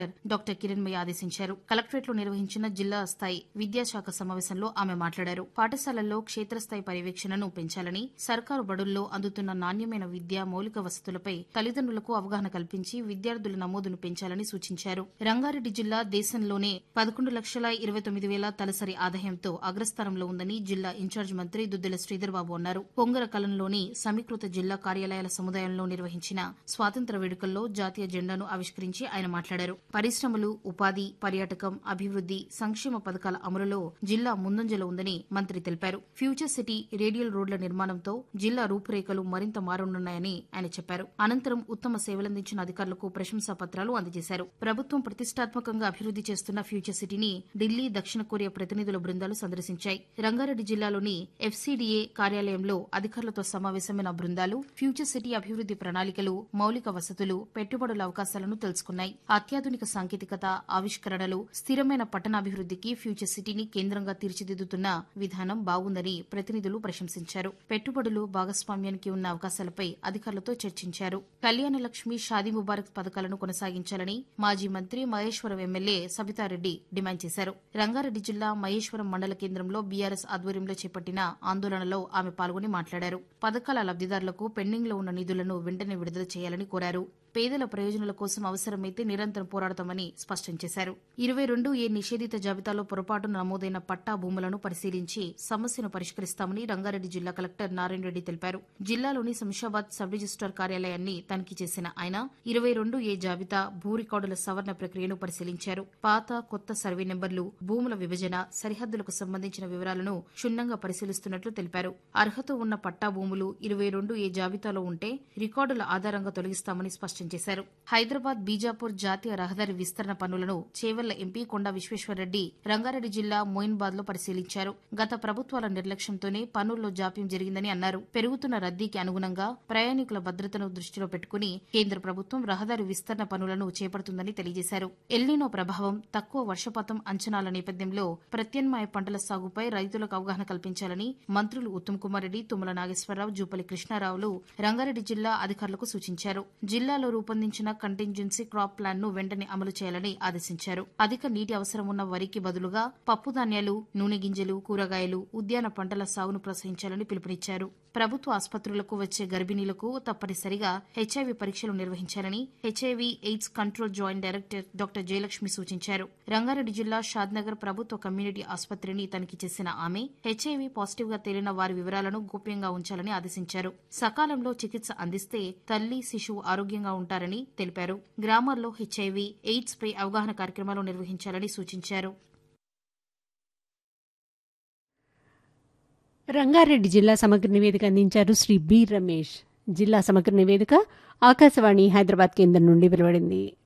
doctor Kiranmayi ఆదేశించారు కలెక్టరేట్లో నిర్వహించిన జిల్లా స్థాయి విద్యాశాఖ సమావేశంలో ఆమె మాట్లాడారు పాఠశాలల్లో క్షేత్రస్థాయి పర్యవేక్షణను పెంచాలని సర్కారు బడుల్లో అందుతున్న నాణ్యమైన విద్య మౌలిక వసతులపై తల్లిదండ్రులకు అవగాహన కల్పించి విద్యార్థుల నమోదును పెంచాలని సూచించారు రంగారెడ్డి జిల్లా దేశంలోనే పదకొండు లక్షల ఇరవై తొమ్మిది వేల తలసరి ఆదాయంతో అగ్రస్థానంలో ఉందని జిల్లా ఇన్ఛార్జ్ మంత్రి దుద్దెల శ్రీధర్బాబు అన్నారు పొంగర కలంలోని సమీకృత జిల్లా కార్యాలయాల సముదాయంలో నిర్వహించిన స్వాతంత్ర వేడుకల్లో జాతీయ జెండాను ఆవిష్కరించి ఆయన మాట్లాడారు పరిశ్రమలు ఉపాధి పర్యాటకం అభివృద్ది సంక్షేమ పథకాల అమలులో జిల్లా ముందంజలో ఉందని మంత్రి తెలిపారు ఫ్యూచర్ సిటీ రేడియల్ రోడ్ల నిర్మాణంతో జిల్లా రూపురేఖలు మరింత మారనున్నాయని ఆయన చెప్పారు అనంతరం ఉత్తమ సేవలందించిన అధికారులకు ప్రశంసా పత్రాలు అందజేశారు ప్రభుత్వం ప్రతిష్టాత్మకంగా అభివృద్ది చేస్తున్న ఫ్యూచర్ సిటీని ఢిల్లీ దక్షిణ కొరియా ప్రతినిధుల బృందాలు సందర్శించాయి రంగారెడ్డి జిల్లాలోని ఎఫ్సీడీఏ కార్యాలయంలో అధికారులతో సమావేశమైన బృందాలు ఫ్యూచర్ సిటీ అభివృద్ది ప్రణాళికలు మౌలిక వసతులు పెట్టుబడుల అవకాశాలను తెలుసుకున్నాయి అత్యాధునిక సాంకేతికత ఆవిష్కరణలు స్థిరమైన పట్టణాభివృద్దికి ఫ్యూచర్ సిటీని కేంద్రంగా తీర్చిదిద్దుతున్న విధానం బాగుందని ప్రతినిధులు ప్రశంసించారు పెట్టుబడులు భాగస్వామ్యానికి ఉన్న అవకాశాలపై అధికారులతో చర్చించారు కళ్యాణ లక్ష్మి షాదీ ముబారక్ పథకాలను కొనసాగించాలని మాజీ మంత్రి మహేశ్వరం ఎమ్మెల్యే సబితారెడ్డి డిమాండ్ చేశారు రంగారెడ్డి జిల్లా మహేశ్వరం మండల కేంద్రంలో బీఆర్ఎస్ ఆధ్వర్యంలో చేపట్టిన ఆందోళనలో ఆమె పాల్గొని మాట్లాడారు పథకాల లబ్దిదారులకు పెండింగ్లో ఉన్న నిధులను వెంటనే విడుదల చేయాలని కోరారు పేదల ప్రయోజనాల కోసం అవసరమైతే నిరంతరం పోరాడతామని స్పష్టం చేశారు ఇరవై రెండు ఏ నిషేధిత జాబితాలో పొరపాటున నమోదైన పట్టా భూములను పరిశీలించి సమస్యను పరిష్కరిస్తామని రంగారెడ్డి జిల్లా కలెక్టర్ నారాయణ రెడ్డి తెలిపారు జిల్లాలోని శంషాబాద్ సబ్ రిజిస్టార్ కార్యాలయాన్ని తనిఖీ చేసిన ఆయన ఇరవై రెండు ఏ జాబితా భూ రికార్డుల సవరణ ప్రక్రియను పరిశీలించారు పాత కొత్త సర్వే నెంబర్లు భూముల విభజన సరిహద్దులకు సంబంధించిన వివరాలను క్షుణ్ణంగా పరిశీలిస్తున్నట్లు తెలిపారు అర్హత ఉన్న పట్టా భూములు ఇరవై రెండు ఏ జాబితాలో ఉంటే రికార్డుల ఆధారంగా తొలగిస్తామని స్పష్టం చేశారు హైదరాబాద్ బీజాపూర్ జాతీయ రహదారి విస్తరణ పనులను చేవెళ్ల ఎంపీ కొండా విశ్వేశ్వరరెడ్డి రంగారెడ్డి జిల్లా మోయిన్బాద్ లో పరిశీలించారు గత ప్రభుత్వాల నిర్లక్ష్యంతోనే పనుల్లో జాప్యం జరిగిందని అన్నారు పెరుగుతున్న రద్దీకి అనుగుణంగా ప్రయాణికుల భద్రతను దృష్టిలో పెట్టుకుని కేంద్ర ప్రభుత్వం రహదారి విస్తరణ పనులను చేపడుతుందని తెలియజేశారు ఎల్నినో ప్రభావం తక్కువ వర్షపాతం అంచనాల నేపథ్యంలో ప్రత్యామ్నాయ పంటల సాగుపై రైతులకు అవగాహన కల్పించాలని మంత్రులు ఉత్తమ్ కుమార్ రెడ్డి తుమ్మల నాగేశ్వరరావు జూపల్లి కృష్ణారావులు రంగారెడ్డి జిల్లా అధికారులకు సూచించారు జిల్లాలో రూపొందించిన కంటింజెన్సీ క్రాప్ ప్లాన్ ను వెంటనే అమలు చేయాలని ఆదేశించారు అధిక నీటి అవసరం ఉన్న వరికి బదులుగా పప్పు ధాన్యాలు నూనె గింజలు కూరగాయలు ఉద్యాన పంటల సాగును ప్రోత్సహించాలని పిలుపునిచ్చారు ప్రభుత్వ ఆసుపత్రులకు వచ్చే గర్భిణీలకు తప్పనిసరిగా హెచ్ఐవి పరీక్షలు నిర్వహించాలని HIV AIDS control joint director doctor Jayalakshmi సూచించారు రంగారెడ్డి జిల్లా షాద్నగర్ ప్రభుత్వ కమ్యూనిటీ ఆసుపత్రిని తనిఖీ చేసిన ఆమె హెచ్ఐవి పాజిటివ్ గా తేలిన వారి వివరాలను గోప్యంగా ఉంచాలని ఆదేశించారు సకాలంలో చికిత్స అందిస్తే తల్లి శిశువు ఆరోగ్యంగా ఉంటారని తెలిపారు గ్రామాల్లో హెచ్ఐవి ఎయిడ్స్ పై అవగాహన కార్యక్రమాలు నిర్వహించాలని సూచించారు రంగారెడ్డి జిల్లా సమగ్ర నివేదిక అందించారు శ్రీ బి రమేష్ జిల్లా సమగ్ర నివేదిక ఆకాశవాణి హైదరాబాద్ కేంద్రం నుండి వెలువడింది